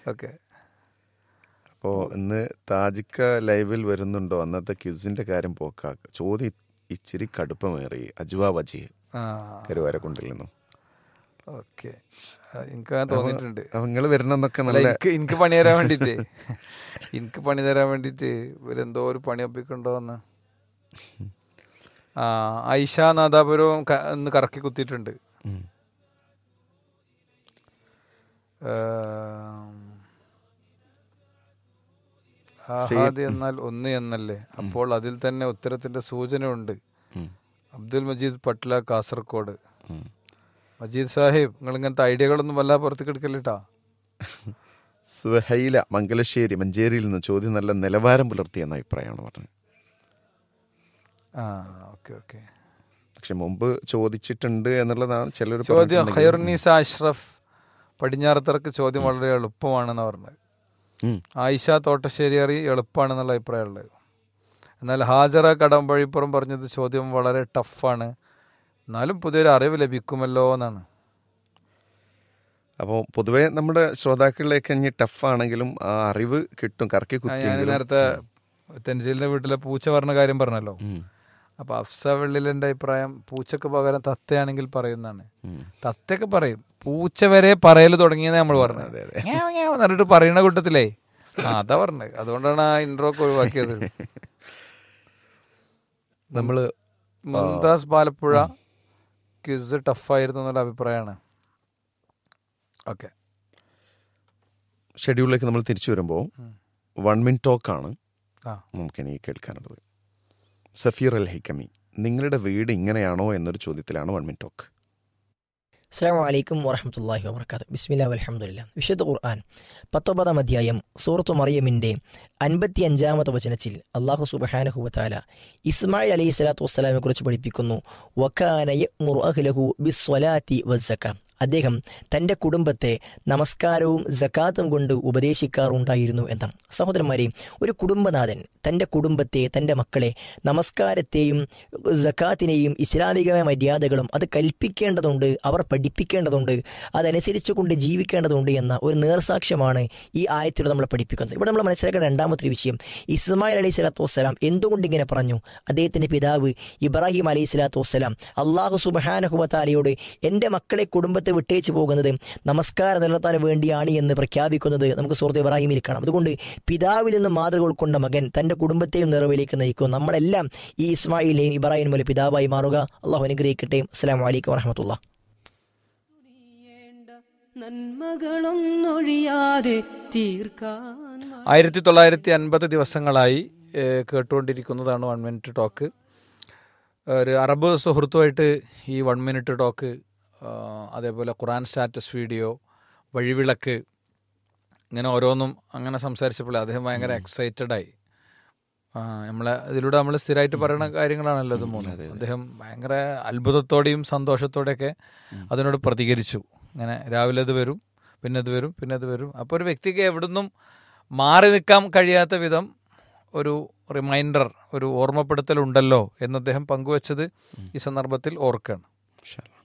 Okay അപ്പോൾ ഇന്ന് താജിക്ക ലൈവിൽ വരുന്നുണ്ടോ അന്നത്തെ ക്യൂസിന്റെ കാര്യം പോക്കാക്ക ചോദ്യം ഇച്ചിരി കടുപ്പമേറി അജുവ വജി ആ കരുവാരക്കുണ്ടിൽ നിന്നും ഓക്കെ എനിക്ക് തോന്നിയിട്ടുണ്ട് അപ്പൊ നിങ്ങൾ വരണമെന്നൊക്കെ അല്ല, നല്ല എനിക്ക് എനിക്ക് പണി തരാൻ വേണ്ടിട്ട് എനിക്ക് പണി തരാൻ വേണ്ടിട്ട് ഇവരെന്തോ ഒരു പണി ഒപ്പിക്കണ്ടോന്ന് ആ ഐഷ നാദാപുരവും ക- ഒന്ന് കറക്കി കുത്തിയിട്ടുണ്ട് ഉം. ഏം, ആഹാദി എന്നാൽ ഒന്ന് എന്നല്ലേ അപ്പോൾ അതിൽ തന്നെ ഉത്തരത്തിന്റെ സൂചന ഉണ്ട് ഉം. അബ്ദുൽ മജീദ് പട്ല കാസർഗോഡ് ഉം. മജീദ് സാഹിബ് നിങ്ങൾ ഇങ്ങനത്തെ ഐഡിയകളൊന്നും വല്ല പുറത്തേക്ക് എടുക്കല്ലേട്ടാ സുഹൈല മംഗലശ്ശേരി മഞ്ചേരിയിൽ നിന്ന് ചോദ്യം നല്ല നിലവാരം പുലർത്തിയെന്ന അഭിപ്രായമാണ് പറഞ്ഞത് ആ ഓക്കെ ഓക്കെ പക്ഷെ മുമ്പ് ചോദിച്ചിട്ടുണ്ട് എന്നുള്ളതാണ് ചിലർ ചോദ്യം ഖൈറുന്നീസ അഷ്റഫ് പടിഞ്ഞാറത്തറക്ക് ചോദ്യം വളരെ എളുപ്പമാണെന്ന് പറഞ്ഞത് ആയിഷ തോട്ടശ്ശേരിയറി എളുപ്പമാണെന്നുള്ള അഭിപ്രായമുള്ളത് എന്നാൽ ഹാജറ കടമ്പഴിപ്പുറം പറഞ്ഞത് ചോദ്യം വളരെ ടഫാണ് എന്നാലും പുതിയൊരു അറിവ് ലഭിക്കുമല്ലോ എന്നാണ് അപ്പോൾ പൊതുവെ നമ്മുടെ ശ്രോതാക്കളിലേക്ക് ഇനി ടഫാണെങ്കിലും ആ അറിവ് കിട്ടും കറക്കി ഞാൻ കുത്തിയെങ്കിലും നേരത്തെ തെൻസീലിന്റെ വീട്ടിലെ പൂച്ച പറഞ്ഞ കാര്യം പറഞ്ഞല്ലോ ഉം. അപ്പൊ അഫ്സ വെള്ളിലിന്റെ അഭിപ്രായം പൂച്ചക്ക് പകരം തത്തയാണെങ്കിൽ പറയുന്നതാണ് ഉം. തത്തയൊക്കെ പറയും പൂച്ച വരെ പറയല് തുടങ്ങിയെന്ന് നമ്മൾ പറഞ്ഞത് അതെ, അതെ. ങ്യാവ് ങ്യാവ് എന്ന് പറഞ്ഞിട്ട് പറയുന്ന കൂട്ടത്തിലേ ആ അതാ പറഞ്ഞത് അതുകൊണ്ടാണ് ആ ഇൻട്രോ ഒക്കെ ഒഴിവാക്കിയത് നമ്മള് മുംതാസ് പാലപ്പുഴ ക്വിസ് ടഫായിരുന്നു എന്നുള്ള അഭിപ്രായമാണ് ഓക്കെ ഷെഡ്യൂളിലേക്ക് നമ്മൾ തിരിച്ചു വരുമ്പോൾ വൺ മിൻ ടോക്കാണ് ആ നമുക്കിനി കേൾക്കാനുള്ളത് സഫീർ അൽ ഹൈക്കമി നിങ്ങളുടെ വീട് ഇങ്ങനെയാണോ എന്നൊരു ചോദ്യത്തിലാണ് വൺ മിൻ ടോക്ക് അസ്സാം വലൈക്കും വറഹമത്തല്ലാഹി വാബർക്കാത്തു ബിസ്മില്ല അലഹമുല്ല വിശുദ്ധ ഖുർആൻ പത്തൊമ്പതാം അധ്യായം സൂറത്തു മറിയമിൻ്റെ അൻപത്തി അഞ്ചാമത്തെ വചനത്തിൽ അള്ളാഹു സുബഹാനഹുവത്താല ഇസ്മായിൽ അലൈഹി സ്വലാത്തു വസ്സലാമെ കുറിച്ച് പഠിപ്പിക്കുന്നു വക്കാനയ മുറുഅഹ്ലഹു ബിസ്വലാത്തി വസ്സക്ക അദ്ദേഹം തൻ്റെ കുടുംബത്തെ നമസ്കാരവും ജക്കാത്തും കൊണ്ട് ഉപദേശിക്കാറുണ്ടായിരുന്നു എന്നാണ് സഹോദരന്മാരെ ഒരു കുടുംബനാഥൻ തൻ്റെ കുടുംബത്തെ തൻ്റെ മക്കളെ നമസ്കാരത്തെയും ജക്കാത്തിനെയും ഇസ്ലാമികമായ മര്യാദകളും അത് കൽപ്പിക്കേണ്ടതുണ്ട് അവർ പഠിപ്പിക്കേണ്ടതുണ്ട് അതനുസരിച്ച് കൊണ്ട് ജീവിക്കേണ്ടതുണ്ട് എന്ന ഒരു നേർസാക്ഷ്യമാണ് ഈ ആയത്തിലൂടെ നമ്മൾ പഠിപ്പിക്കുന്നത് ഇവിടെ നമ്മൾ മനസ്സിലാക്കേണ്ട രണ്ടാമത്തെ വിഷയം ഇസ്മായിൽ അലൈഹി സ്വലാത്തു വസ്സലാം എന്തുകൊണ്ട് ഇങ്ങനെ പറഞ്ഞു അദ്ദേഹത്തിൻ്റെ പിതാവ് ഇബ്രാഹിം അലൈഹി സ്വലാത്തു വസ്സലാം അള്ളാഹു സുബഹാനഹുബത്താലയോട് എൻ്റെ മക്കളെ കുടുംബത്തെ വിട്ടേച്ച് പോകുന്നത് നമസ്കാരം നിലനിർത്താൻ വേണ്ടിയാണ് എന്ന് പ്രഖ്യാപിക്കുന്നത് നമുക്ക് സുഹൃത്ത് ഇബ്രാഹിമിൽ കാണാം അതുകൊണ്ട് പിതാവിൽ നിന്ന് മാതൃക ഉൾക്കൊണ്ട മകൻ തൻ്റെ കുടുംബത്തെയും നിറവിലേക്ക് നയിക്കും നമ്മളെല്ലാം ഈ ഇസ്മായിലെയും ഇബ്രാഹിം പോലെ പിതാവായി മാറുക അള്ളാഹു അനുഗ്രഹിക്കട്ടെ അസ്സാം വലൈക്കും വറഹമത്തുള്ള നന്മകളൊന്നൊഴിയാതെ തീർക്കാൻ ആയിരത്തി തൊള്ളായിരത്തി അൻപത് ദിവസങ്ങളായി ഏഹ്, കേട്ടുകൊണ്ടിരിക്കുന്നതാണ് വൺ മിനിറ്റ് ടോക്ക് ഒരു അറബ് സുഹൃത്തുമായിട്ട് ഈ വൺ മിനിറ്റ് ടോക്ക് ആ, അതേപോലെ ഖുറാൻ സ്റ്റാറ്റസ് വീഡിയോ വഴിവിളക്ക് ഇങ്ങനെ ഓരോന്നും അങ്ങനെ സംസാരിച്ചപ്പോൾ അദ്ദേഹം ഭയങ്കര എക്സൈറ്റഡ് ആയി ആ, നമ്മളെ ഇതിലൂടെ നമ്മൾ സ്ഥിരമായിട്ട് പറയുന്ന കാര്യങ്ങളാണല്ലോ ഇത് മൂന്ന് അദ്ദേഹം ഭയങ്കര അത്ഭുതത്തോടെയും സന്തോഷത്തോടെയൊക്കെ അതിനോട് പ്രതികരിച്ചു ഇങ്ങനെ രാവിലെ അത് വരും പിന്നെ അത് വരും പിന്നെ അത് വരും അപ്പോൾ ഒരു വ്യക്തിക്ക് എവിടുന്നും മാറി നിൽക്കാൻ കഴിയാത്ത വിധം ഒരു റിമൈൻഡർ ഒരു ഓർമ്മപ്പെടുത്തൽ ഉണ്ടല്ലോ എന്ന് അദ്ദേഹം പങ്കുവച്ചത് ഈ സന്ദർഭത്തിൽ ഓർക്കുകയാണ് ഇൻഷാ അല്ലാ.